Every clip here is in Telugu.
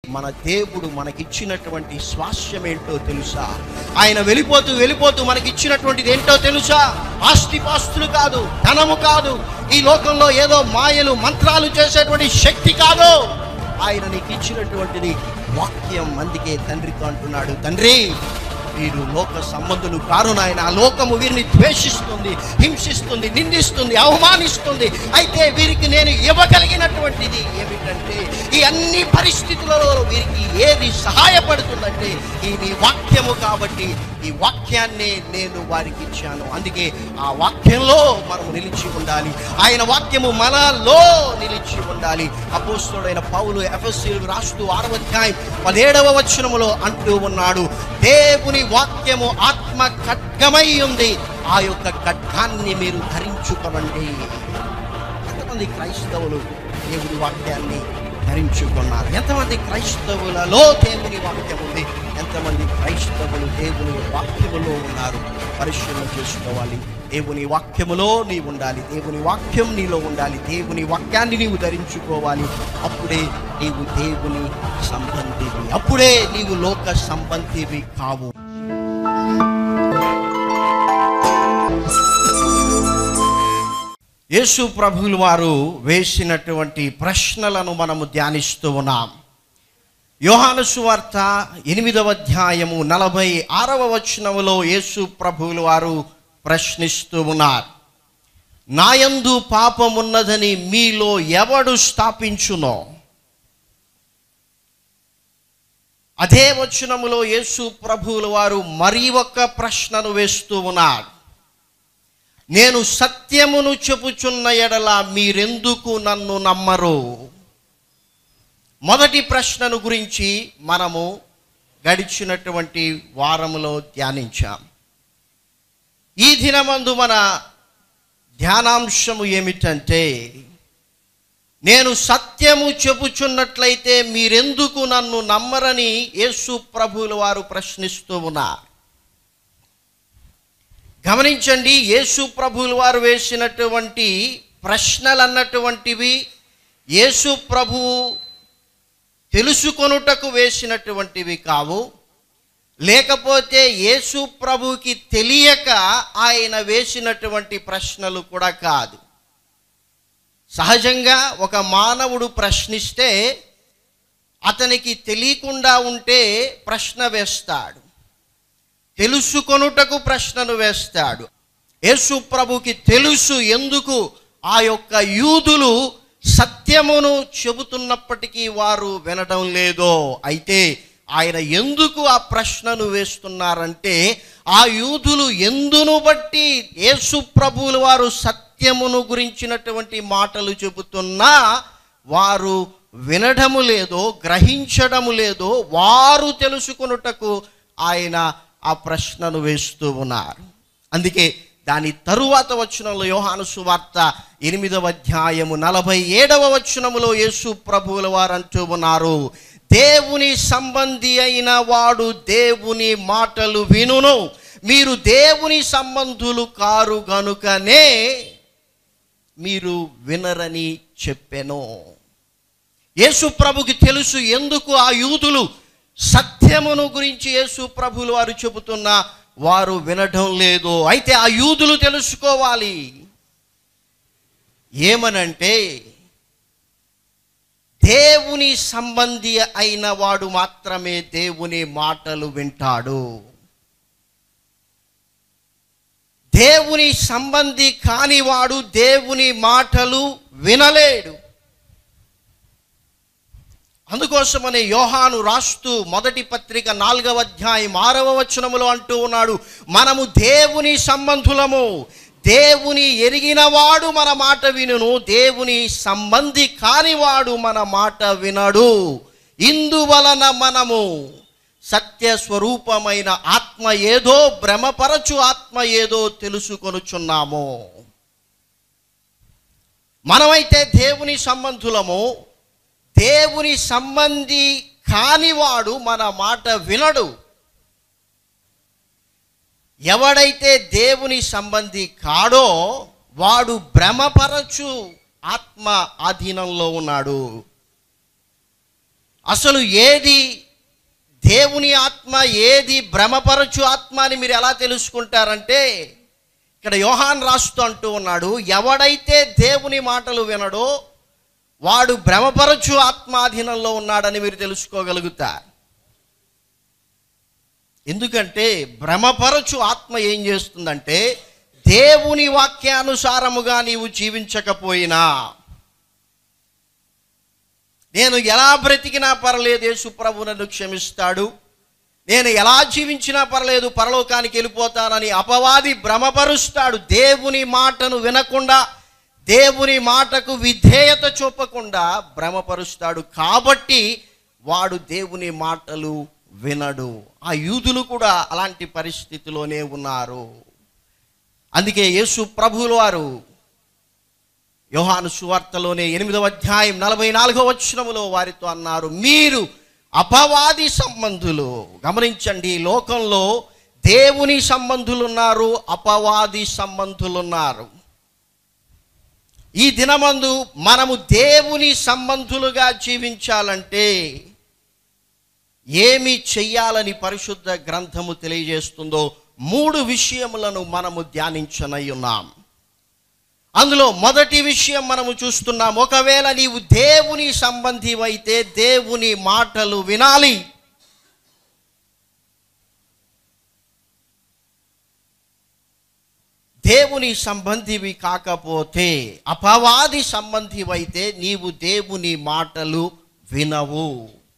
మన దేవుడు మనకిచ్చినటువంటి స్వాస్యం ఏంటో తెలుసా ఆయన వెళ్ళిపోతూ వెళ్ళిపోతూ మనకిచ్చినటువంటిది ఏంటో తెలుసా ఆస్తిపాస్తులు కాదు ధనము కాదు ఈ లోకంలో ఏదో మాయలు మంత్రాలు చేసేటువంటి శక్తి కాదు ఆయన నీకు ఇచ్చినటువంటిది వాక్యం అందుకే తండ్రితో అంటున్నాడు తండ్రి వీరు లోక సంబంధులు కారు నాయన ఆ లోకము వీరిని ద్వేషిస్తుంది హింసిస్తుంది నిందిస్తుంది అవమానిస్తుంది అయితే వీరికి నేను ఇవ్వగలిగినటువంటిది ఏమిటంటే ఈ అన్ని పరిస్థితులలో వీరికి ఏది సహాయపడుతుందంటే ఈ నీ వాక్యము కాబట్టి ఈ వాక్యాన్ని నేను వారికి ఇచ్చాను అందుకే ఆ వాక్యంలో మనం నిలిచి ఉండాలి ఆయన వాక్యము మనలో నిలిచి ఉండాలి అపోస్తుడైన పౌలు ఎఫ్ఎస్సీలకు రాస్తూ ఆరవ అధ్యాయం పదిహేడవ వచనములో అంటూ ఉన్నాడు దేవుని వాక్యము ఆత్మ ఖడ్గమై ఉంది ఆ యొక్క ఖడ్గాన్ని మీరు ధరించుకోనండి ఎంతమంది క్రైస్తవులు దేవుని వాక్యాన్ని ధరించుకున్నారు ఎంతమంది క్రైస్తవులలో దేవుని వాక్యం ఉంది ఎంతమంది క్రైస్తవులు దేవుని వాక్యములో ఉన్నారు పరిశీలన చేసుకోవాలి దేవుని వాక్యములో నీవు ఉండాలి దేవుని వాక్యం నీలో ఉండాలి దేవుని వాక్యాన్ని నీవు ధరించుకోవాలి అప్పుడే నీవు దేవుని సంబంధివి అప్పుడే నీవు లోక సంబంధివి కావు యేసు ప్రభువులు వారు వేసినటువంటి ప్రశ్నలను మనము ధ్యానిస్తూ ఉన్నాం యోహాను సువార్త ఎనిమిదవ అధ్యాయము నలభై ఆరవ వచనములో యేసు ప్రభువులు వారు ప్రశ్నిస్తూ ఉన్నారు నాయందు పాపమున్నదని మీలో ఎవడు స్థాపించునో అదే వచనములో యేసు ప్రభువుల వారు మరి ఒక్క ప్రశ్నను వేస్తూ ఉన్నారు నేను సత్యమును చెప్పుచున్న ఎడల మీరెందుకు నన్ను నమ్మరు మొదటి ప్రశ్నను గురించి మనము గడిచినటువంటి వారములో ధ్యానించాం ఈ దినమందు మన ధ్యానాంశము ఏమిటంటే నేను సత్యము చెప్పుచున్నట్లయితే మీరెందుకు నన్ను నమ్మరని యేసు ప్రభువుల వారు ప్రశ్నిస్తూ ఉన్నారు గమనించండి యేసు ప్రభువుల వారు వేసినటువంటి ప్రశ్నలు అన్నటువంటివి యేసు ప్రభువు తెలుసుకొనుటకు వేసినటువంటివి కావు లేకపోతే యేసు ప్రభువుకి తెలియక ఆయన వేసినటువంటి ప్రశ్నలు కూడా కాదు సహజంగా ఒక మానవుడు ప్రశ్నిస్తే అతనికి తెలియకుండా ఉంటే ప్రశ్న వేస్తాడు తెలుసుకొనుటకు ప్రశ్నను వేస్తాడు యేసు ప్రభుకి తెలుసు ఎందుకు ఆ యొక్క యూదులు సత్యమును చెబుతున్నప్పటికీ వారు వినడం లేదో అయితే ఆయన ఎందుకు ఆ ప్రశ్నను వేస్తున్నారంటే ఆ యూదులు ఎందును బట్టి యేసు ప్రభువుల వారు సత్యమును గురించినటువంటి మాటలు చెబుతున్నా వారు వినడము లేదో గ్రహించడము లేదో వారు తెలుసుకొనుటకు ఆయన ఆ ప్రశ్నను వేస్తూ ఉన్నారు అందుకే దాని తరువాత వచనంలో యోహాను సువార్త ఎనిమిదవ అధ్యాయము నలభై ఏడవ వచనములో యేసు ప్రభువుల వారు అంటూ ఉన్నారు దేవుని సంబంధి అయిన వాడు దేవుని మాటలు వినును మీరు దేవుని సంబంధులు కారు గనుకనే మీరు వినరని చెప్పెను యేసు ప్రభుకి తెలుసు ఎందుకు ఆ యూదులు సత్యమును గురించి యేసు ప్రభులు వారు చెబుతున్నా వారు వినడం లేదు అయితే ఆ యూదులు తెలుసుకోవాలి ఏమనంటే దేవుని సంబంధి అయిన వాడు మాత్రమే దేవుని మాటలు వింటాడు దేవుని సంబంధి కానివాడు దేవుని మాటలు వినలేడు అందుకోసమనే యోహాను రాస్తూ మొదటి పత్రిక నాలుగవ అధ్యాయం ఆరవ వచనములో అంటూ ఉన్నాడు మనము దేవుని సంబంధులము దేవుని ఎరిగినవాడు మన మాట వినును దేవుని సంబంధి కానివాడు మన మాట వినడు ఇందువలన మనము సత్య స్వరూపమైన ఆత్మ ఏదో భ్రమపరచు ఆత్మ ఏదో తెలుసుకొనుచున్నాము మనమైతే దేవుని సంబంధులము దేవుని సంబంధి కానివాడు మన మాట వినడు ఎవడైతే దేవుని సంబంధి కాడో వాడు భ్రమపరచు ఆత్మ ఆధీనంలో ఉన్నాడు అసలు ఏది దేవుని ఆత్మ ఏది భ్రమపరచు ఆత్మ అని మీరు ఎలా తెలుసుకుంటారంటే ఇక్కడ యోహాన్ రాస్తూ అంటూ ఉన్నాడు ఎవడైతే దేవుని మాటలు వినడో వాడు భ్రమపరచు ఆత్మాధీనంలో ఉన్నాడని మీరు తెలుసుకోగలుగుతారు ఎందుకంటే భ్రమపరచు ఆత్మ ఏం చేస్తుందంటే దేవుని వాక్యానుసారముగా నీవు జీవించకపోయినా నేను ఎలా బ్రతికినా పర్లేదు యేసు ప్రభు నన్ను క్షమిస్తాడు నేను ఎలా జీవించినా పర్లేదు పరలోకానికి వెళ్ళిపోతానని అపవాది భ్రమపరుస్తాడు దేవుని మాటను వినకుండా దేవుని మాటకు విధేయత చూపకుండా భ్రమపరుస్తాడు కాబట్టి వాడు దేవుని మాటలు వినడు ఆ యూదులు కూడా అలాంటి పరిస్థితిలోనే ఉన్నారు అందుకే యేసు ప్రభువుల వారు యోహాను సువార్తలోనే ఎనిమిదవ అధ్యాయం నలభై నాలుగవ వచనములో వారితో అన్నారు మీరు అపవాది సంబంధులు గమనించండి ఈ లోకంలో దేవుని సంబంధులు ఉన్నారు అపవాది సంబంధులు ఉన్నారు ఈ దినమందు మనము దేవుని సంబంధులుగా జీవించాలంటే ఏమి చెయ్యాలని పరిశుద్ధ గ్రంథము తెలియజేస్తుందో మూడు విషయములను మనము ధ్యానించనై ఉన్నాం అందులో మొదటి విషయం మనము చూస్తున్నాం ఒకవేళ నీవు దేవుని సంబంధివైతే దేవుని మాటలు వినాలి దేవుని సంబంధివి కాకపోతే అపవాది సంబంధివైతే నీవు దేవుని మాటలు వినవు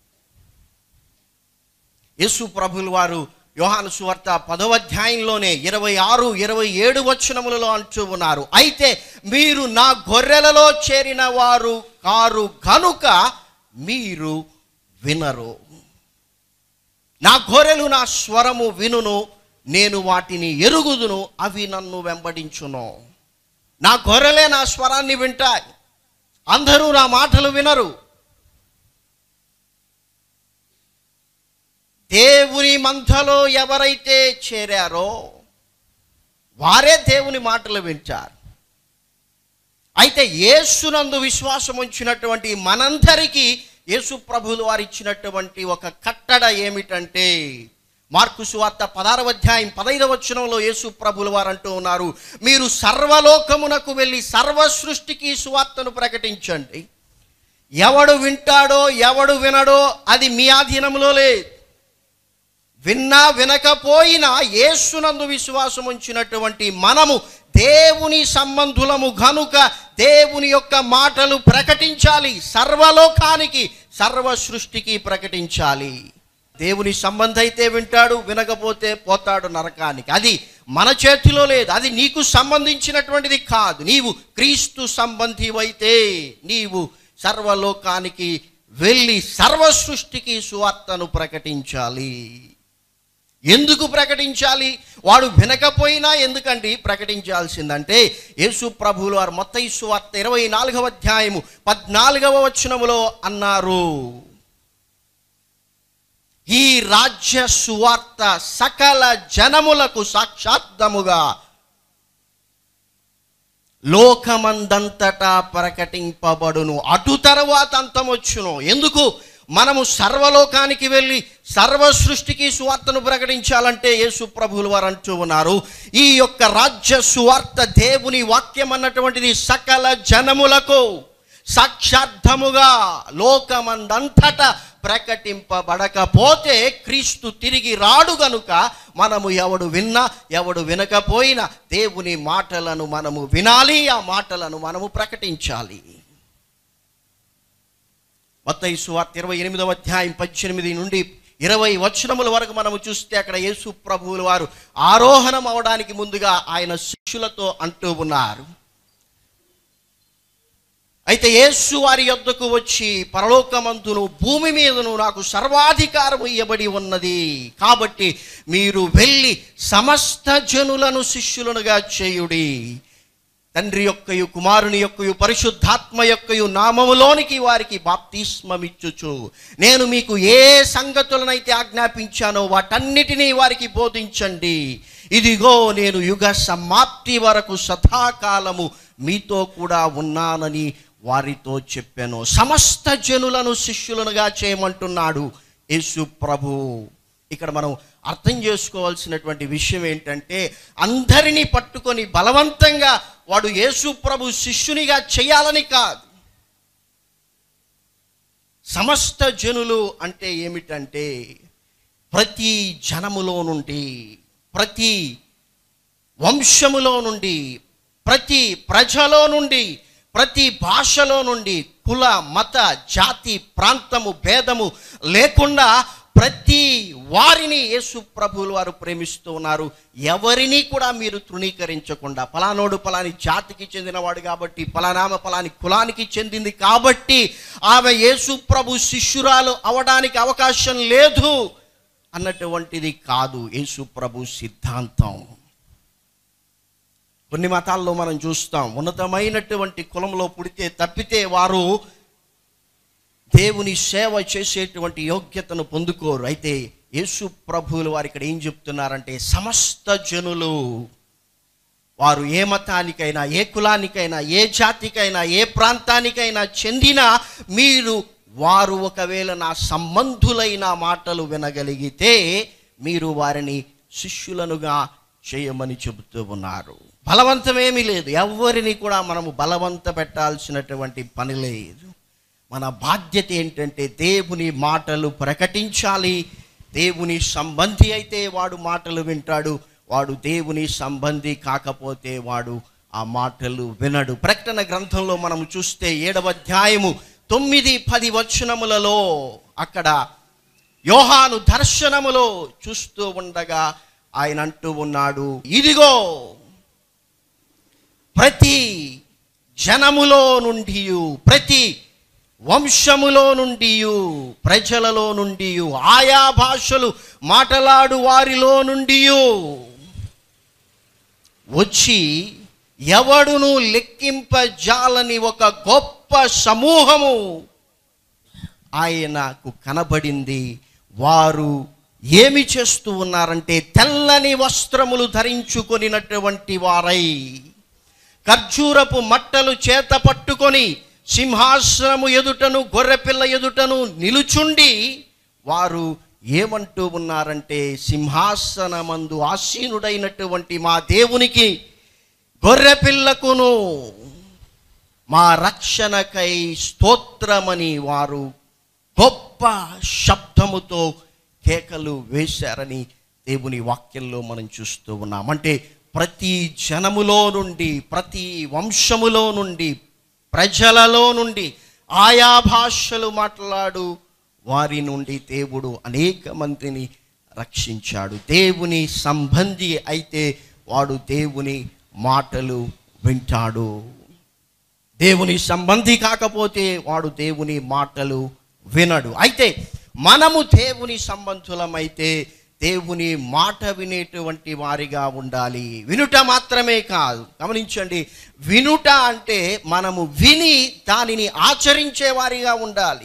యేసు ప్రభుల వారు యోహాను సువార్త పదవ అధ్యాయంలోనే ఇరవై ఆరు ఇరవై ఏడు వచనములలో అంటూ ఉన్నారు అయితే మీరు నా గొర్రెలలో చేరిన వారు కారు గనుక మీరు వినరు నా గొర్రెలు నా స్వరము వినును నేను వాటిని ఎరుగుదును అవి నన్ను వెంబడించును నా గొర్రెలే నా స్వరాన్ని వింటాయి అందరూ నా మాటలు వినరు దేవుని మంథలో ఎవరైతే చేరారో వారే దేవుని మాటలు వింటారు అయితే యేసునందు విశ్వాసం ఉంచినటువంటి మనందరికీ యేసు ప్రభులు వారు ఇచ్చినటువంటి ఒక కట్టడ ఏమిటంటే మార్కు సువార్త పదారవ అధ్యాయం పదైదవ వచనంలో యేసు ప్రభుల వారు అంటూ ఉన్నారు మీరు సర్వలోకమునకు వెళ్ళి సర్వ సృష్టికి సువార్తను ప్రకటించండి ఎవడు వింటాడో ఎవడు వినడో అది మీ ఆధీనంలో లేదు విన్నా వినకపోయినా యేసునందు విశ్వాసం ఉంచినటువంటి మనము దేవుని సంబంధులము గనుక దేవుని యొక్క మాటలు ప్రకటించాలి సర్వలోకానికి సర్వ సృష్టికి ప్రకటించాలి దేవుని సంబంధ అయితే వింటాడు వినకపోతే పోతాడు నరకానికి అది మన చేతిలో లేదు అది నీకు సంబంధించినటువంటిది కాదు నీవు క్రీస్తు సంబంధివైతే నీవు సర్వలోకానికి వెళ్ళి సర్వ సృష్టికి సువార్తను ప్రకటించాలి ఎందుకు ప్రకటించాలి వాడు వినకపోయినా ఎందుకండి ప్రకటించాల్సిందంటే యేసు ప్రభువులు వారు మొత్తం సువార్త ఇరవై నాలుగవ అధ్యాయము పద్నాలుగవ వచనములో అన్నారు ఈ రాజ్య సువార్త సకల జనములకు సాక్షాత్తముగా లోకమందంతటా ప్రకటింపబడును అటు తర్వాత అంతమొచ్చును ఎందుకు మనము సర్వలోకానికి వెళ్ళి సర్వ సృష్టికి సువార్తను ప్రకటించాలంటే యేసు ప్రభువులు వారు అంటూ ఉన్నారు ఈ యొక్క రాజ్య సువార్త దేవుని వాక్యం అన్నటువంటిది సకల జనములకు సాక్షార్థముగా లోకమందంతటా ప్రకటింపబడకపోతే క్రీస్తు తిరిగి రాడు గనుక మనము ఎవడు విన్నా ఎవడు వినకపోయినా దేవుని మాటలను మనము వినాలి ఆ మాటలను మనము ప్రకటించాలి మత్తయి సువార్త ఇరవై ఎనిమిదవ అధ్యాయం పద్దెనిమిది నుండి ఇరవై వచనముల వరకు మనము చూస్తే అక్కడ యేసు ప్రభువుల వారు ఆరోహణం అవడానికి ముందుగా ఆయన శిష్యులతో అంటూ ఉన్నారు అయితే యేసు వారి యొద్దకు వచ్చి పరలోకమంతును భూమి మీదను నాకు సర్వాధికారం ఇవ్వబడి ఉన్నది కాబట్టి మీరు వెళ్ళి సమస్త జనులను శిష్యులనుగా చేయుడి తండ్రి యొక్కయు కుమారుని యొక్కయు పరిశుద్ధాత్మ యొక్కయు నామములోనికి వారికి బాప్తిస్మమిచ్చుచు నేను మీకు ఏ సంగతులనైతే ఆజ్ఞాపించానో వాటన్నిటినీ వారికి బోధించండి ఇదిగో నేను యుగ సమాప్తి వరకు సదాకాలము మీతో కూడా ఉన్నానని వారితో చెప్పాను సమస్త జనులను శిష్యులనుగా చేయమంటున్నాడు యేసు ప్రభు ఇక్కడ మనం అర్థం చేసుకోవాల్సినటువంటి విషయం ఏంటంటే అందరినీ పట్టుకొని బలవంతంగా వాడు యేసు ప్రభు శిష్యునిగా చేయాలని కాదు సమస్త జనులు అంటే ఏమిటంటే ప్రతి జనములో నుండి ప్రతి వంశములో నుండి ప్రతి ప్రజలో నుండి ప్రతి భాషలో నుండి కుల మత జాతి ప్రాంతము భేదము లేకుండా ప్రతి వారిని యేసు ప్రభువులు వారు ప్రేమిస్తూ ఉన్నారు ఎవరిని కూడా మీరు తృణీకరించకుండా పలానోడు పలాని జాతికి చెందినవాడు కాబట్టి పలానామ పలాని కులానికి చెందింది కాబట్టి ఆమె యేసు ప్రభు శిష్యురాలు అవడానికి అవకాశం లేదు అన్నటువంటిది కాదు యేసు ప్రభు సిద్ధాంతం కొన్ని మతాల్లో మనం చూస్తాం ఉన్నతమైనటువంటి కులంలో పుడితే తప్పితే వారు దేవుని సేవ చేసేటువంటి యోగ్యతను పొందుకోరు అయితే యేసు ప్రభువులు వారు ఇక్కడ ఏం చెప్తున్నారంటే సమస్త జనులు వారు ఏ మతానికైనా ఏ కులానికైనా ఏ జాతికైనా ఏ ప్రాంతానికైనా చెందిన మీరు వారు ఒకవేళ నా సంబంధులైన మాటలు వినగలిగితే మీరు వారిని శిష్యులనుగా చేయమని చెబుతూ ఉన్నారు బలవంతమేమీ లేదు ఎవరిని కూడా మనము బలవంత పెట్టాల్సినటువంటి పని లేదు మన బాధ్యత ఏంటంటే దేవుని మాటలు ప్రకటించాలి దేవుని సంబంధి అయితే వాడు మాటలు వింటాడు వాడు దేవుని సంబంధి కాకపోతే వాడు ఆ మాటలు వినడు ప్రకటన గ్రంథంలో మనం చూస్తే ఏడవ అధ్యాయము తొమ్మిది పది వచనములలో అక్కడ యోహాను దర్శనములో చూస్తూ ఉండగా ఆయన అంటూ ఉన్నాడు ఇదిగో ప్రతి జనములో నుండి ప్రతి వంశములో నుండి ప్రజలలో నుండి ఆయా భాషలు మాటలాడు వారిలో నుండి వచ్చి ఎవడును లెక్కింపజాలని ఒక గొప్ప సమూహము ఆయనకు కనబడింది వారు ఏమి చేస్తూ ఉన్నారంటే తెల్లని వస్త్రములు ధరించుకొనినటువంటి వారై ఖర్జూరపు మట్టలు చేత పట్టుకొని సింహాసనము ఎదుటను గొర్రెపిల్ల ఎదుటను నిలుచుండి వారు ఏమంటూ ఉన్నారంటే సింహాసనమందు ఆసీనుడైనటువంటి మా దేవునికి గొర్రెపిల్లకును మా రక్షణకై స్తోత్రమని వారు గొప్ప శబ్దముతో కేకలు వేశారని దేవుని వాక్యంలో మనం చూస్తూ ఉన్నాం అంటే ప్రతి జనములో నుండి ప్రతి వంశములో నుండి ప్రజలలో నుండి ఆయా భాషలు మాట్లాడు వారి నుండి దేవుడు అనేక మందిని రక్షించాడు దేవుని సంబంధి అయితే వాడు దేవుని మాటలు వింటాడు దేవుని సంబంధి కాకపోతే వాడు దేవుని మాటలు వినడు అయితే మనము దేవుని సంబంధులమైతే దేవుని మాట వినేటువంటి వారిగా ఉండాలి వినుట మాత్రమే కాదు గమనించండి వినుట అంటే మనము విని దానిని ఆచరించే వారిగా ఉండాలి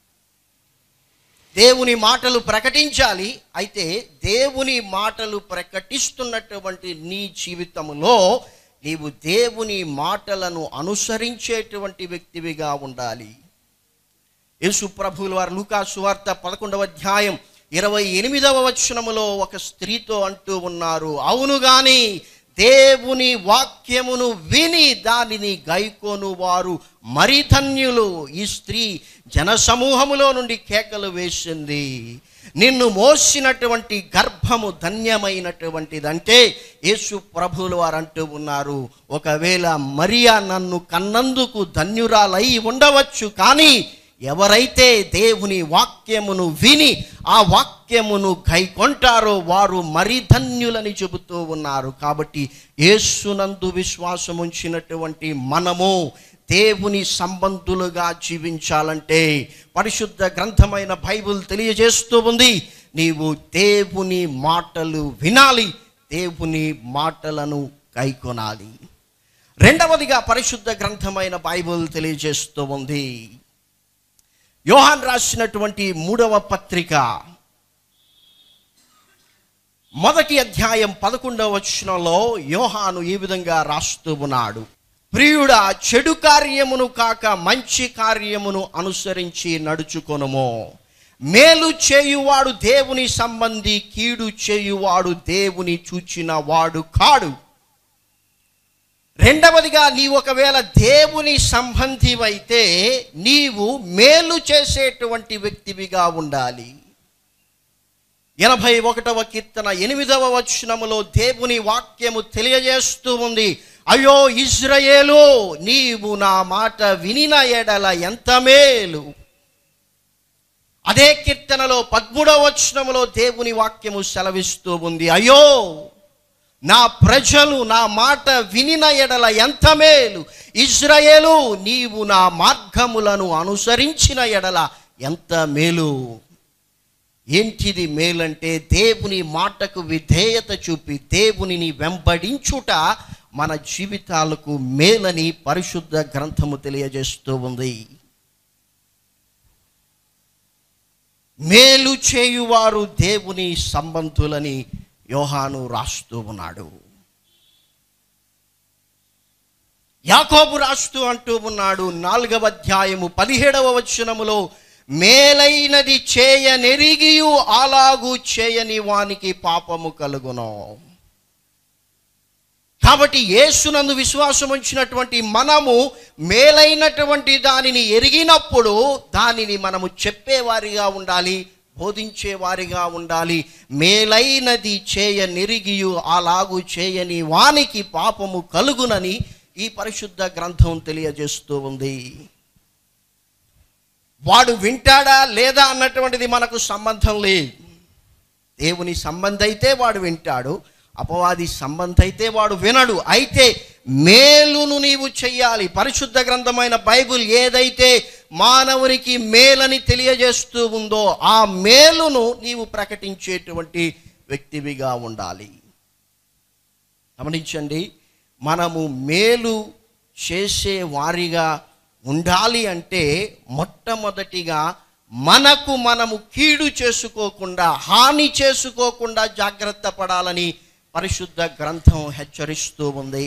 దేవుని మాటలు ప్రకటించాలి అయితే దేవుని మాటలు ప్రకటిస్తున్నటువంటి నీ జీవితంలో నీవు దేవుని మాటలను అనుసరించేటువంటి వ్యక్తివిగా ఉండాలి యేసు ప్రభువుల వారు లూకా సువార్త పదకొండవ అధ్యాయం ఇరవై ఎనిమిదవ వచనములో ఒక స్త్రీతో అంటూ ఉన్నారు అవును గాని దేవుని వాక్యమును విని దానిని గైకోను వారు మరి ధన్యులు ఈ స్త్రీ జనసమూహములో నుండి కేకలు వేసింది నిన్ను మోసినటువంటి గర్భము ధన్యమైనటువంటిదంటే యేసు ప్రభువులు వారు అంటూ ఉన్నారు ఒకవేళ మరియా నన్ను కన్నందుకు ధన్యురాలై ఉండవచ్చు కానీ ఎవరైతే దేవుని వాక్యమును విని ఆ వాక్యమును కైకొంటారో వారు మరి ధన్యులని చెబుతూ ఉన్నారు కాబట్టి యేసునందు విశ్వాసం ఉంచినటువంటి మనము దేవుని సంబంధులుగా జీవించాలంటే పరిశుద్ధ గ్రంథమైన బైబిల్ తెలియజేస్తూ ఉంది నీవు దేవుని మాటలు వినాలి దేవుని మాటలను కైకొనాలి రెండవదిగా పరిశుద్ధ గ్రంథమైన బైబిల్ తెలియజేస్తూ ఉంది యోహాన్ రాసినటువంటి మూడవ పత్రిక మొదటి అధ్యాయం పదకొండవ వచనంలో యోహాను ఈ విధంగా రాస్తూ ఉన్నాడు ప్రియుడా చెడు కార్యమును కాక మంచి కార్యమును అనుసరించి నడుచుకొనుము మేలు చేయువాడు దేవుని సంబంధి కీడు చేయువాడు దేవుని చూచిన వాడు కాడు రెండవదిగా నీవు ఒకవేళ దేవుని సంబంధివైతే నీవు మేలు చేసేటువంటి వ్యక్తివిగా ఉండాలి ఎనభై ఒకటవ కీర్తన ఎనిమిదవ వచనములో దేవుని వాక్యము తెలియజేస్తూ ఉంది అయ్యో ఇజ్రాయేలు నీవు నా మాట వినిన ఎడల ఎంత మేలు అదే కీర్తనలో పద్మూడవ వచనములో దేవుని వాక్యము సెలవిస్తూ ఉంది అయ్యో నా ప్రజలు నా మాట వినిన ఎడల ఎంత మేలు ఇజ్రాయేలు నీవు నా మార్గములను అనుసరించిన ఎడల ఎంత మేలు ఏంటిది మేలంటే దేవుని మాటకు విధేయత చూపి దేవునిని వెంబడించుట మన జీవితాలకు మేలని పరిశుద్ధ గ్రంథము తెలియజేస్తూ ఉంది మేలు చేయువారు దేవుని సంబంధులని యోహాను రాస్తూ ఉన్నాడు యాకోబు రాస్తూ అంటూ ఉన్నాడు నాలుగవ అధ్యాయము పదిహేడవ వచనములో మేలైనది చేయనెరిగియు అలాగు చేయని వానికి పాపము కలుగును కాబట్టి యేసునందు విశ్వాసం ఉంచినటువంటి మనము మేలైనటువంటి దానిని ఎరిగినప్పుడు దానిని మనము చెప్పేవారిగా ఉండాలి బోధించేవారిగా ఉండాలి మేలైనది చేయ నిరిగియు అలాగు చేయని వానికి పాపము కలుగునని ఈ పరిశుద్ధ గ్రంథం తెలియజేస్తూ ఉంది వాడు వింటాడా లేదా అన్నటువంటిది మనకు సంబంధం లేదు దేవుని సంబంధ అయితే వాడు వింటాడు అపవాది సంబంధ అయితే వాడు వినడు అయితే మేలును నీవు చెయ్యాలి పరిశుద్ధ గ్రంథమైన బైబిల్ ఏదైతే మానవునికి మేలని తెలియజేస్తూ ఉందో ఆ మేలును నీవు ప్రకటించేటువంటి వ్యక్తివిగా ఉండాలి గమనించండి మనము మేలు చేసే వారిగా ఉండాలి అంటే మొట్టమొదటిగా మనకు మనము కీడు చేసుకోకుండా హాని చేసుకోకుండా జాగ్రత్త పడాలని పరిశుద్ధ గ్రంథం హెచ్చరిస్తూ ఉంది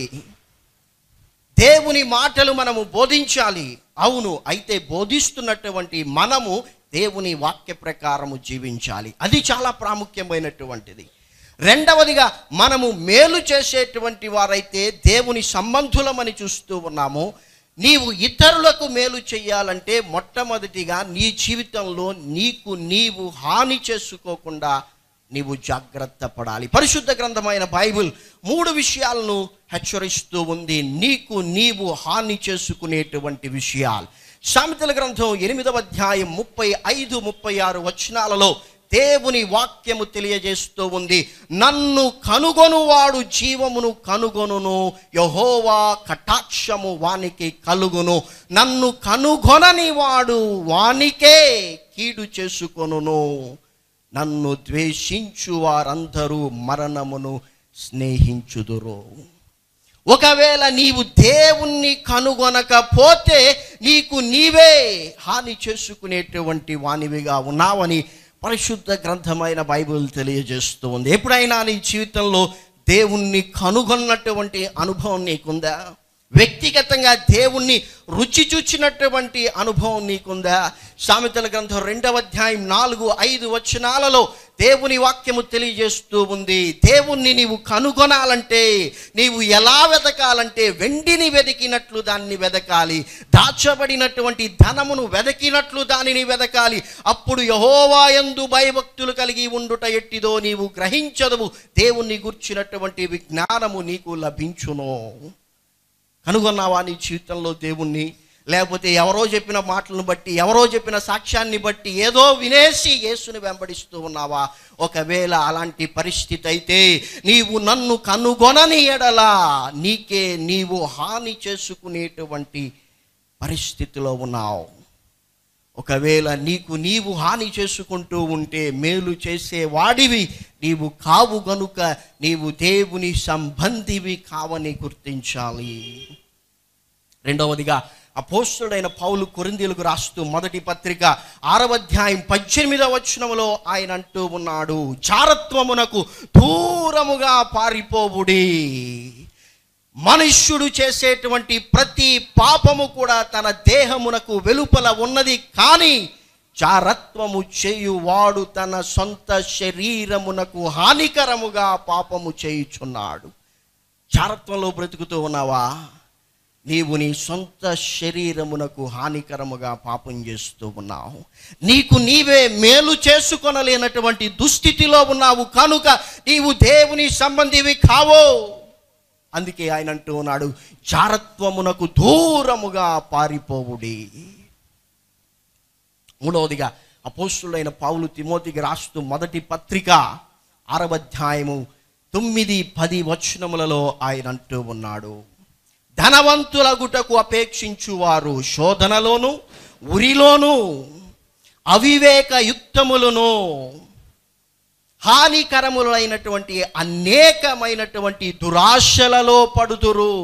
దేవుని మాటలు మనము బోధించాలి అవును అయితే బోధిస్తున్నటువంటి మనము దేవుని వాక్య ప్రకారము జీవించాలి అది చాలా ప్రాముఖ్యమైనటువంటిది రెండవదిగా మనము మేలు చేసేటువంటి వారైతే దేవుని సంబంధులమని చూస్తూ ఉన్నాము నీవు ఇతరులకు మేలు చేయాలంటే మొట్టమొదటిగా నీ జీవితంలో నీకు నీవు హాని చేసుకోకుండా నీవు జాగ్రత్త పడాలి పరిశుద్ధ గ్రంథమైన బైబిల్ మూడు విషయాలను హెచ్చరిస్తూ ఉంది నీకు నీవు హాని చేసుకునేటువంటి విషయాలు సామెతల గ్రంథం ఎనిమిదవ అధ్యాయం ముప్పై ఐదు ముప్పై ఆరు వచనాలలో దేవుని వాక్యము తెలియజేస్తూ ఉంది నన్ను కనుగొనువాడు జీవమును కనుగొనును యహోవా కటాక్షము వానికి కలుగును నన్ను కనుగొనని వాడు వానికే కీడు చేసుకొనును నన్ను ద్వేషించు వారందరూ మరణమును స్నేహించుదురు ఒకవేళ నీవు దేవుణ్ణి కనుగొనకపోతే నీకు నీవే హాని చేసుకునేటువంటి వానివిగా ఉన్నావని పరిశుద్ధ గ్రంథమైన బైబిల్ తెలియజేస్తూ ఉంది ఎప్పుడైనా నీ జీవితంలో దేవుణ్ణి కనుగొన్నటువంటి అనుభవం నీకుందా వ్యక్తిగతంగా దేవుణ్ణి రుచి చూచినటువంటి అనుభవం నీకుందా సామెతల గ్రంథం రెండవ అధ్యాయం నాలుగు ఐదు వచనాలలో దేవుని వాక్యము తెలియజేస్తూ ఉంది దేవుణ్ణి నీవు కనుగొనాలంటే నీవు ఎలా వెతకాలంటే వెండిని వెతికినట్లు దాన్ని వెదకాలి దాచబడినటువంటి ధనమును వెదకినట్లు దానిని వెదకాలి అప్పుడు యహోవాయందు భయభక్తులు కలిగి ఉండుట ఎట్టిదో నీవు గ్రహించదవు దేవుణ్ణి గుర్చినటువంటి విజ్ఞానము నీకు లభించును కనుగొన్నావా నీ జీవితంలో దేవుణ్ణి లేకపోతే ఎవరో చెప్పిన మాటలను బట్టి ఎవరో చెప్పిన సాక్ష్యాన్ని బట్టి ఏదో వినేసి యేసుని వెంబడిస్తూ ఉన్నావా ఒకవేళ అలాంటి పరిస్థితి అయితే నీవు నన్ను కనుగొనని ఎడలా నీకే నీవు హాని చేసుకునేటువంటి పరిస్థితిలో ఉన్నావు ఒకవేళ నీకు నీవు హాని చేసుకుంటూ ఉంటే మేలు చేసే వాడివి నీవు కావు గనుక నీవు దేవుని సంబంధివి కావని గుర్తించాలి రెండవదిగా అపోస్తుడైన పౌలు కొరిందీలకు రాస్తూ మొదటి పత్రిక ఆరవ అధ్యాయం పద్దెనిమిదవ వచనములో ఆయన అంటూ ఉన్నాడు చారత్వమునకు దూరముగా పారిపోవుడి మనుష్యుడు చేసేటువంటి ప్రతి పాపము కూడా తన దేహమునకు వెలుపల ఉన్నది కానీ చారత్వము చేయువాడు తన సొంత శరీరమునకు హానికరముగా పాపము చేయుచున్నాడు చారత్వంలో బ్రతుకుతూ ఉన్నావా నీవు నీ సొంత శరీరమునకు హానికరముగా పాపం చేస్తూ ఉన్నావు నీకు నీవే మేలు చేసుకొనలేనటువంటి దుస్థితిలో ఉన్నావు కనుక నీవు దేవుని సంబంధివి కావో అందుకే ఆయన అంటూ ఉన్నాడు జారత్వమునకు దూరముగా పారిపోవుడి మూడవదిగా అపోస్తులైన పౌలు తిమోతికి రాస్తూ మొదటి పత్రిక ఆరవ అధ్యాయము తొమ్మిది పది వచనములలో ఆయన అంటూ ఉన్నాడు ధనవంతులగుటకు అపేక్షించువారు శోధనలోను ఉరిలోను అవివేక యుక్తములను హానికరములైనటువంటి అనేకమైనటువంటి దురాశలలో పడుదురు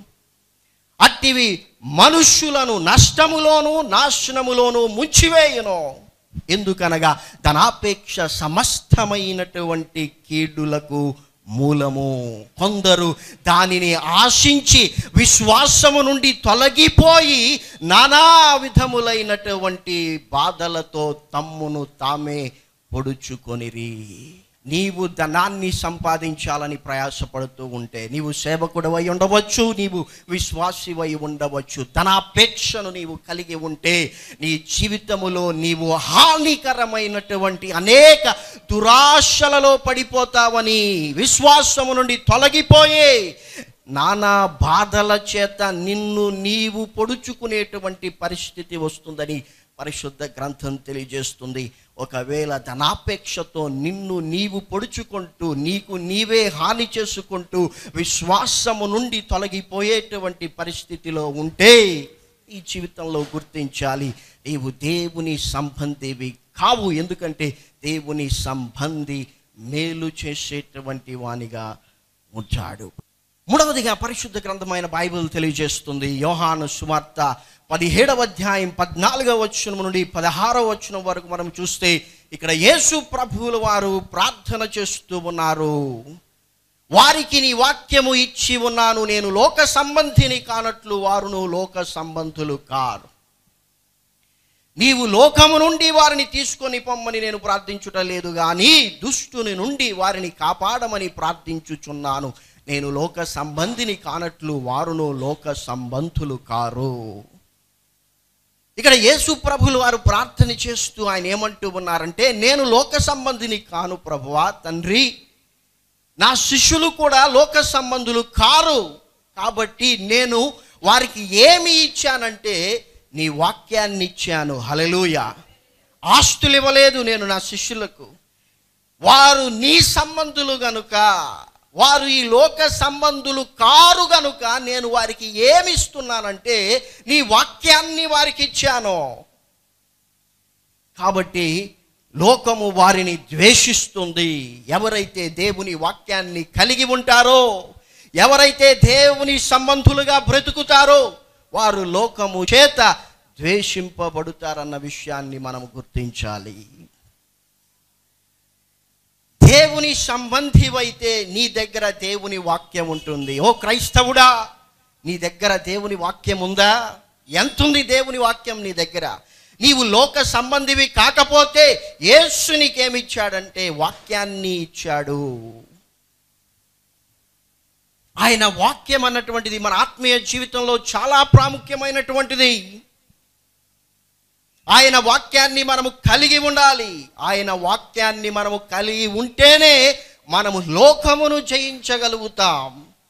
అట్టివి మనుష్యులను నష్టములోను నాశనములోను ముంచివేయును ఎందుకనగా ధనాపేక్ష సమస్తమైనటువంటి కీడులకు మూలము కొందరు దానిని ఆశించి విశ్వాసము నుండి తొలగిపోయి నానా విధములైనటువంటి బాధలతో తమ్మును తామే పొడుచుకొనిరి నీవు ధనాన్ని సంపాదించాలని ప్రయాసపడుతూ ఉంటే నీవు సేవకుడవై ఉండవచ్చు నీవు విశ్వాసివై ఉండవచ్చు ధనాపేక్షను నీవు కలిగి ఉంటే నీ జీవితములో నీవు హానికరమైనటువంటి అనేక దురాశలలో పడిపోతావని విశ్వాసము నుండి తొలగిపోయే నానా బాధల చేత నిన్ను నీవు పొడుచుకునేటువంటి పరిస్థితి వస్తుందని పరిశుద్ధ గ్రంథం తెలియజేస్తుంది ఒకవేళ ధనాపేక్షతో నిన్ను నీవు పొడుచుకుంటూ నీకు నీవే హాని చేసుకుంటూ విశ్వాసము నుండి తొలగిపోయేటువంటి పరిస్థితిలో ఉంటే ఈ జీవితంలో గుర్తించాలి నీవు దేవుని సంబంధివి కావు ఎందుకంటే దేవుని సంబంధి మేలు చేసేటువంటి వానిగా ఉంచాడు మూడవదిగా పరిశుద్ధ గ్రంథమైన బైబిల్ తెలియజేస్తుంది యోహాను సువార్త పదిహేడవ అధ్యాయం పద్నాలుగవ వచనం నుండి పదహారవ వచనం వరకు మనం చూస్తే ఇక్కడ యేసు ప్రభువుల వారు ప్రార్థన చేస్తూ ఉన్నారు వారికి నీ వాక్యము ఇచ్చి ఉన్నాను నేను లోక సంబంధిని కానట్లు వారును లోక సంబంధులు కారు నీవు లోకము నుండి వారిని తీసుకొని పొమ్మని నేను ప్రార్థించుట లేదు కానీ దుష్టుని నుండి వారిని కాపాడమని ప్రార్థించుచున్నాను నేను లోక సంబంధిని కానట్లు వారును లోక సంబంధులు కారు ఇక్కడ యేసు ప్రభులు వారు ప్రార్థన చేస్తూ ఆయన ఏమంటూ ఉన్నారంటే నేను లోక సంబంధిని కాను ప్రభువా తండ్రి నా శిష్యులు కూడా లోక సంబంధులు కారు కాబట్టి నేను వారికి ఏమి ఇచ్చానంటే నీ వాక్యాన్ని ఇచ్చాను హలెలూయ ఆస్తులు ఇవ్వలేదు నేను నా శిష్యులకు వారు నీ సంబంధులు గనుక వారు ఈ లోక సంబంధులు కారు గనుక నేను వారికి ఏమి ఇస్తున్నానంటే నీ వాక్యాన్ని వారికి ఇచ్చాను కాబట్టి లోకము వారిని ద్వేషిస్తుంది ఎవరైతే దేవుని వాక్యాన్ని కలిగి ఉంటారో ఎవరైతే దేవుని సంబంధులుగా బ్రతుకుతారో వారు లోకము చేత ద్వేషింపబడుతారన్న విషయాన్ని మనం గుర్తించాలి దేవుని సంబంధివైతే నీ దగ్గర దేవుని వాక్యం ఉంటుంది ఓ క్రైస్తవుడా నీ దగ్గర దేవుని వాక్యం ఉందా ఎంతుంది దేవుని వాక్యం నీ దగ్గర నీవు లోక సంబంధివి కాకపోతే యేసు నీకేమిచ్చాడంటే వాక్యాన్ని ఇచ్చాడు ఆయన వాక్యం అన్నటువంటిది మన ఆత్మీయ జీవితంలో చాలా ప్రాముఖ్యమైనటువంటిది ఆయన వాక్యాన్ని మనము కలిగి ఉండాలి ఆయన వాక్యాన్ని మనము కలిగి ఉంటేనే మనము లోకమును జయించగలుగుతాం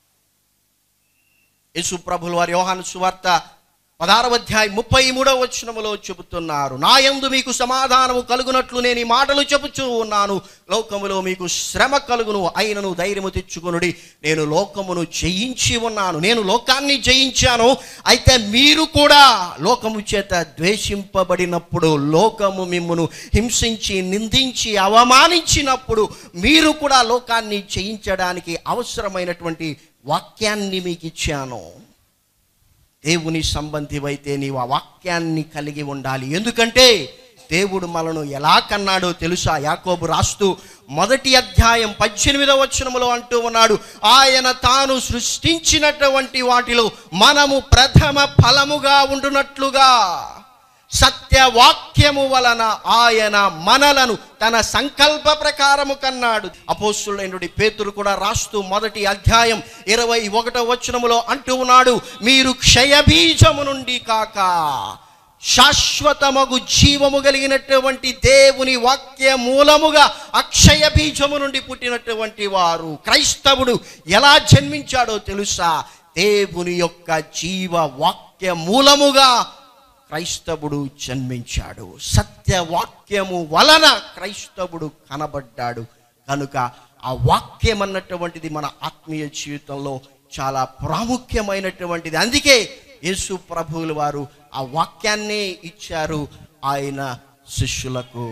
యేసు ప్రభులు వారి యోహాను సువార్త పదారవ అధ్యాయం ముప్పై మూడవ వచనములో చెబుతున్నారు నా యందు మీకు సమాధానము కలుగునట్లు నేను ఈ మాటలు చెబుతూ ఉన్నాను లోకములో మీకు శ్రమ కలుగును అయినను ధైర్యము తెచ్చుకొనుడి నేను లోకమును జయించి ఉన్నాను నేను లోకాన్ని జయించాను అయితే మీరు కూడా లోకము చేత ద్వేషింపబడినప్పుడు లోకము మిమ్మును హింసించి నిందించి అవమానించినప్పుడు మీరు కూడా లోకాన్ని జయించడానికి అవసరమైనటువంటి వాక్యాన్ని మీకు ఇచ్చాను దేవుని సంబంధివైతే నీవు ఆ వాక్యాన్ని కలిగి ఉండాలి ఎందుకంటే దేవుడు మనను ఎలా కన్నాడో తెలుసా యాకోబు రాస్తూ మొదటి అధ్యాయం పద్దెనిమిదవ వచనములో అంటూ ఉన్నాడు ఆయన తాను సృష్టించినటువంటి వాటిలో మనము ప్రథమ ఫలముగా ఉండునట్లుగా సత్యవాక్యము వలన ఆయన మనలను తన సంకల్ప ప్రకారము కన్నాడు అపోస్తులైనటువంటి పేతురు కూడా రాస్తూ మొదటి అధ్యాయం ఇరవై ఒకటో వచనములో అంటూ ఉన్నాడు మీరు క్షయబీజము నుండి కాక శాశ్వతమగు జీవము కలిగినటువంటి దేవుని వాక్య మూలముగా అక్షయ బీజము నుండి పుట్టినటువంటి వారు క్రైస్తవుడు ఎలా జన్మించాడో తెలుసా దేవుని యొక్క జీవ వాక్య మూలముగా క్రైస్తవుడు జన్మించాడు సత్యవాక్యము వలన క్రైస్తవుడు కనబడ్డాడు కనుక ఆ వాక్యం అన్నటువంటిది మన ఆత్మీయ జీవితంలో చాలా ప్రాముఖ్యమైనటువంటిది అందుకే యేసు ప్రభువుల వారు ఆ వాక్యాన్నే ఇచ్చారు ఆయన శిష్యులకు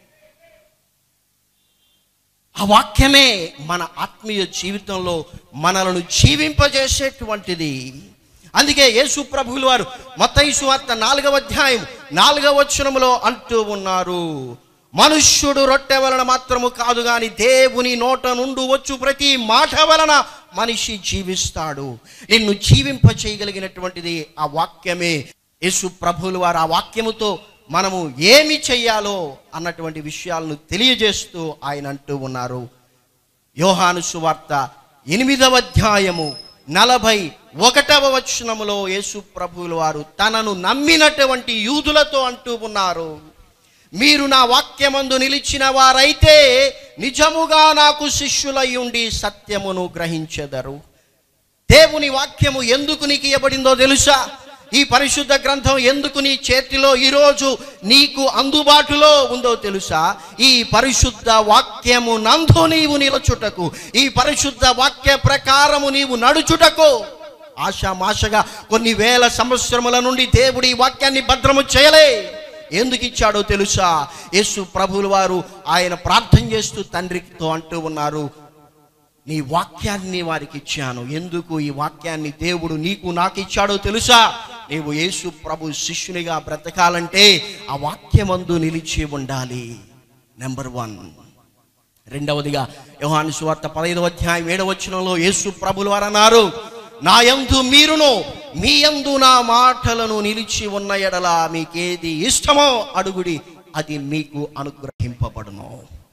ఆ వాక్యమే మన ఆత్మీయ జీవితంలో మనలను జీవింపజేసేటువంటిది అందుకే యేసు ప్రభువుల వారు మత్తయి వార్త నాలుగవ అధ్యాయం నాలుగవ వచనములో అంటూ ఉన్నారు మనుష్యుడు రొట్టె వలన మాత్రము కాదు గాని దేవుని నోట నుండి వచ్చు ప్రతి మాట వలన మనిషి జీవిస్తాడు నిన్ను జీవింప చేయగలిగినటువంటిది ఆ వాక్యమే యేసు ప్రభువుల వారు ఆ వాక్యముతో మనము ఏమి చెయ్యాలో అన్నటువంటి విషయాలను తెలియజేస్తూ ఆయన అంటూ ఉన్నారు యోహాను సువార్త ఎనిమిదవ అధ్యాయము నలభై ఒకటవ వచనములో యేసు ప్రభువుల వారు తనను నమ్మినటువంటి యూదులతో అంటూ ఉన్నారు మీరు నా వాక్యమందు నిలిచిన వారైతే నిజముగా నాకు శిష్యులై ఉండి సత్యమును గ్రహించెదరు దేవుని వాక్యము ఎందుకు నీకు ఇవ్వబడిందో తెలుసా ఈ పరిశుద్ధ గ్రంథం ఎందుకు నీ చేతిలో ఈరోజు నీకు అందుబాటులో ఉందో తెలుసా ఈ పరిశుద్ధ వాక్యము నందు నీవు నిలచుటకు ఈ పరిశుద్ధ వాక్య ప్రకారము నీవు నడుచుటకు ఆశామాషగా కొన్ని వేల సంవత్సరముల నుండి దేవుడి ఈ వాక్యాన్ని భద్రము చేయలే ఎందుకు ఇచ్చాడో తెలుసా యేసు ప్రభువుల వారు ఆయన ప్రార్థన చేస్తూ తండ్రితో అంటూ ఉన్నారు నీ వాక్యాన్ని వారికి ఇచ్చాను ఎందుకు ఈ వాక్యాన్ని దేవుడు నీకు నాకు ఇచ్చాడో తెలుసా నీవు యేసు ప్రభు శిష్యునిగా బ్రతకాలంటే ఆ వాక్యమందు నిలిచి ఉండాలి నెంబర్ వన్ రెండవదిగా యోహాను సువార్త పదహైదవ అధ్యాయం ఏడవ వచనంలో యేసు ప్రభులు వారు అన్నారు నా యందు మీరును మీ యందు నా మాటలను నిలిచి ఉన్న ఎడల మీకేది ఇష్టమో అడుగుడి అది మీకు అనుగ్రహింపబడును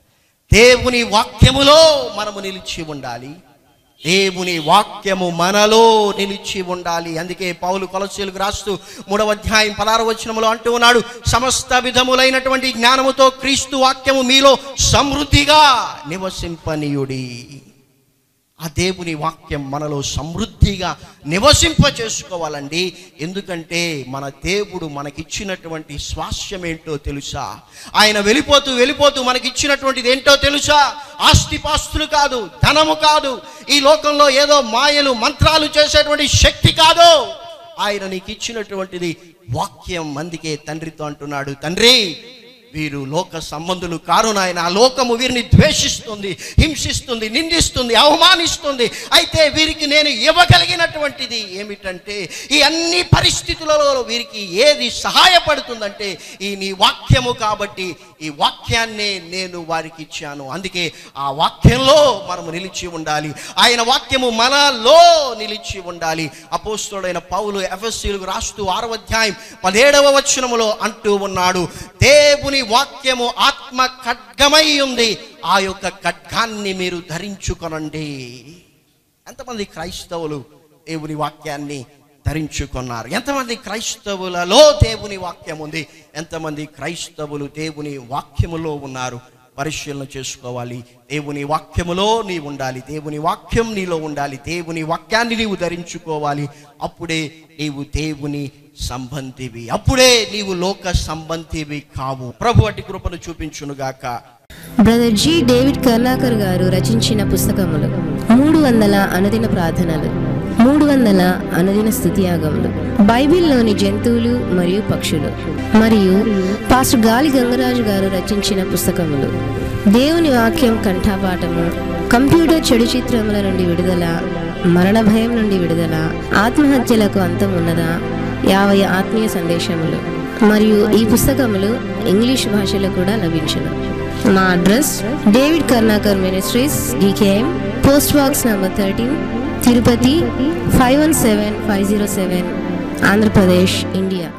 దేవుని వాక్యములో మనము నిలిచి ఉండాలి దేవుని వాక్యము మనలో నిలిచి ఉండాలి అందుకే పౌలు కొలసీలకు రాస్తూ మూడవ అధ్యాయం పదహారు వచనములో అంటూ ఉన్నాడు సమస్త విధములైనటువంటి జ్ఞానముతో క్రీస్తు వాక్యము మీలో సమృద్ధిగా నివసింపనీయుడి ఆ దేవుని వాక్యం మనలో సమృద్ధిగా నివసింప చేసుకోవాలండి ఎందుకంటే మన దేవుడు మనకిచ్చినటువంటి స్వాస్యం ఏంటో తెలుసా ఆయన వెళ్ళిపోతూ వెళ్ళిపోతూ మనకిచ్చినటువంటిది ఏంటో తెలుసా ఆస్తిపాస్తులు కాదు ధనము కాదు ఈ లోకంలో ఏదో మాయలు మంత్రాలు చేసేటువంటి శక్తి కాదు ఆయన నీకు ఇచ్చినటువంటిది వాక్యం అందుకే తండ్రితో అంటున్నాడు తండ్రి వీరు లోక సంబంధులు కారు నాయన ఆ లోకము వీరిని ద్వేషిస్తుంది హింసిస్తుంది నిందిస్తుంది అవమానిస్తుంది అయితే వీరికి నేను ఇవ్వగలిగినటువంటిది ఏమిటంటే ఈ అన్ని పరిస్థితులలో వీరికి ఏది సహాయపడుతుందంటే ఈ నీ వాక్యము కాబట్టి ఈ వాక్యాన్నే నేను వారికి ఇచ్చాను అందుకే ఆ వాక్యంలో మనము నిలిచి ఉండాలి ఆయన వాక్యము మనలో నిలిచి ఉండాలి అపోస్తుడైన పౌలు ఎఫ్ఎస్సీలకు రాస్తూ ఆరవ అధ్యాయం పదిహేడవ వచనములో అంటూ ఉన్నాడు దేవుని వాక్యము ఆత్మ ఖడ్గమై ఉంది ఆ యొక్క ఖడ్గాన్ని మీరు ధరించుకొనండి ఎంతమంది క్రైస్తవులు దేవుని వాక్యాన్ని ధరించుకున్నారు ఎంతమంది క్రైస్తవులలో దేవుని వాక్యం ఉంది ఎంతమంది క్రైస్తవులు దేవుని వాక్యములో ఉన్నారు పరిశీలన చేసుకోవాలి దేవుని వాక్యములో నీ ఉండాలి దేవుని వాక్యం నీలో ఉండాలి దేవుని వాక్యాన్ని నీవు ధరించుకోవాలి అప్పుడే నీవు దేవుని సంబంధివి అప్పుడే నీవు లోక సంబంధివి కావు ప్రభు అట్టి కృపను చూపించునుగాక బ్రదర్ జి డేవిడ్ కర్లాకర్ గారు రచించిన పుస్తకములు మూడు వందల అనుదిన ప్రార్థనలు మూడు వందల అనుదిన స్థుతియాగములు బైబిల్లోని జంతువులు మరియు పక్షులు మరియు పాస్టర్ గాలి గంగరాజు గారు రచించిన పుస్తకములు దేవుని వాక్యం కంఠపాఠము కంప్యూటర్ చెడు చిత్రముల నుండి విడుదల మరణ భయం నుండి విడుదల ఆత్మహత్యలకు అంతం ఉన్నదా యాభై ఆత్మీయ సందేశములు మరియు ఈ పుస్తకములు ఇంగ్లీష్ భాషలో కూడా లభించును మా address David Karnakar ministries DKM post box number thirteen Tirupati five one seven five zero seven Andhra Pradesh India